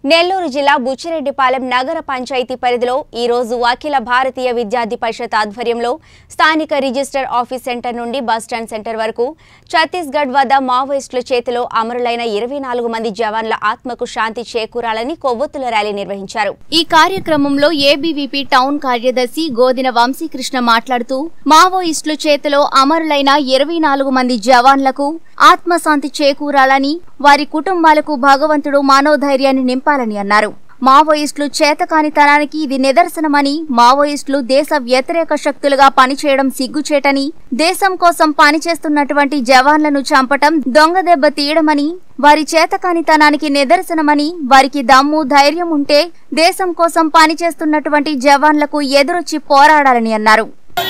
నెల్లూరు జిల్లా బుచ్చిరెడ్డిపాలెం నగర పంచాయతీ పరిధిలో ఈ రోజు అఖిల భారతీయ విద్యార్థి పరిషత్ ఆధ్వర్యంలో స్థానిక రిజిస్టర్ ఆఫీస్ సెంటర్ నుండి బస్టాండ్ సెంటర్ వరకు ఛత్తీస్గఢ్ వద్ద మావోయిస్టుల చేతిలో అమరులైన ఇరవై నాలుగు మంది జవాన్ల ఆత్మకు శాంతి చేకూరాలని కొవ్వొత్తుల ర్యాలీ నిర్వహించారు ఈ కార్యక్రమంలో ఏబీవీపీ టౌన్ కార్యదర్శి గోదిన వంశీకృష్ణ మాట్లాడుతూ మావోయిస్టుల చేతిలో అమరులైన ఇరవై నాలుగు మంది జవాన్లకు ఆత్మశాంతి చేకూరాలని వారి కుటుంబాలకు భగవంతుడు మనోధైర్యాన్ని నింపాలని అన్నారు మావోయిస్టులు చేతకానితనానికి ఇది నిదర్శనమని మావోయిస్టులు దేశ వ్యతిరేక శక్తులుగా పనిచేయడం సిగ్గుచేటని దేశం కోసం పనిచేస్తున్నటువంటి జవాన్లను చంపటం దొంగదెబ్బ తీయడమని వారి చేతకానితనానికి నిదర్శనమని వారికి దమ్ము ధైర్యం ఉంటే దేశం కోసం పనిచేస్తున్నటువంటి జవాన్లకు ఎదురొచ్చి పోరాడాలని అన్నారు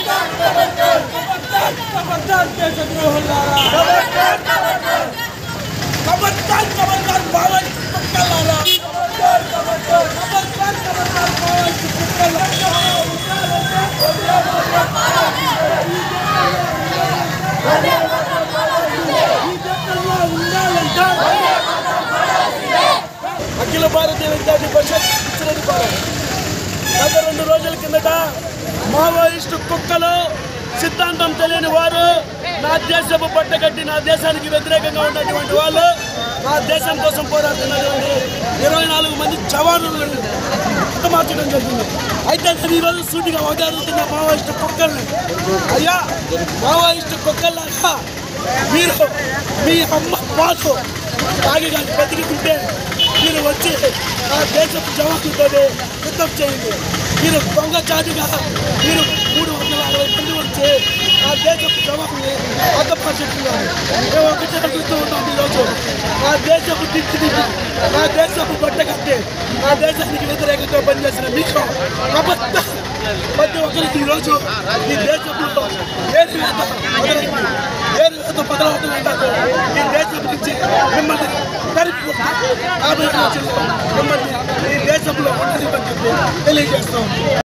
खबरदार देशद्रोहुलारा खबरदार खबरदार बावन पक्कलारा खबरदार खबरदार खबरदार खबरदार बावन पक्कलारा అఖిల భారతీయ విద్యార్థి పరిషత్ ఇచ్చినది గత రెండు రోజుల కిందట మావోయిస్టు కుక్కలు సిద్ధాంతం తెలియని వారు నా దేశపు పట్టగట్టి నా దేశానికి వ్యతిరేకంగా ఉన్నటువంటి వాళ్ళు నా దేశం కోసం పోరాడుతున్నటువంటి ఇరవై నాలుగు మంది జవానులను హతమార్చడం జరిగింది అయితే నేను ఈరోజు సూటిగా ఒకటి అడుగుతున్న మావోయిస్టు కుక్కల్ని అయ్యా మావోయిస్టు కుక్కల్లాగా మీరు మీ అమ్మ పాటు తాగి కానీ బతికితుంటే మీరు వచ్చి ఆ దేశపు జవాన్లతో యుద్ధం చేయండి మీరు దొంగ చాటుగా మీరు మూడు వందల అరవై మంది వచ్చి ఆ దేశపు జవాన్ని అర్థపరుచుతున్నారు మేము ఒకటే అడుగుతూ ఉన్నాం ఈరోజు ఆ దేశపు దిక్కు ఆ దేశపు బట్ట కట్టి ఆ దేశానికి వ్యతిరేకంగా పనిచేసిన మీకు అబద్ధ ప్రతి ఒక్కరికి ఈరోజు ఈ దేశంలో ఏది వేత మొదలైంది ఏది వేత మొదలవుతుందంటే ఈ దేశం నుంచి మిమ్మల్ని తరిపి యాభై రోజుల్లో మిమ్మల్ని ఈ దేశంలో ఉండని తెలియజేస్తాం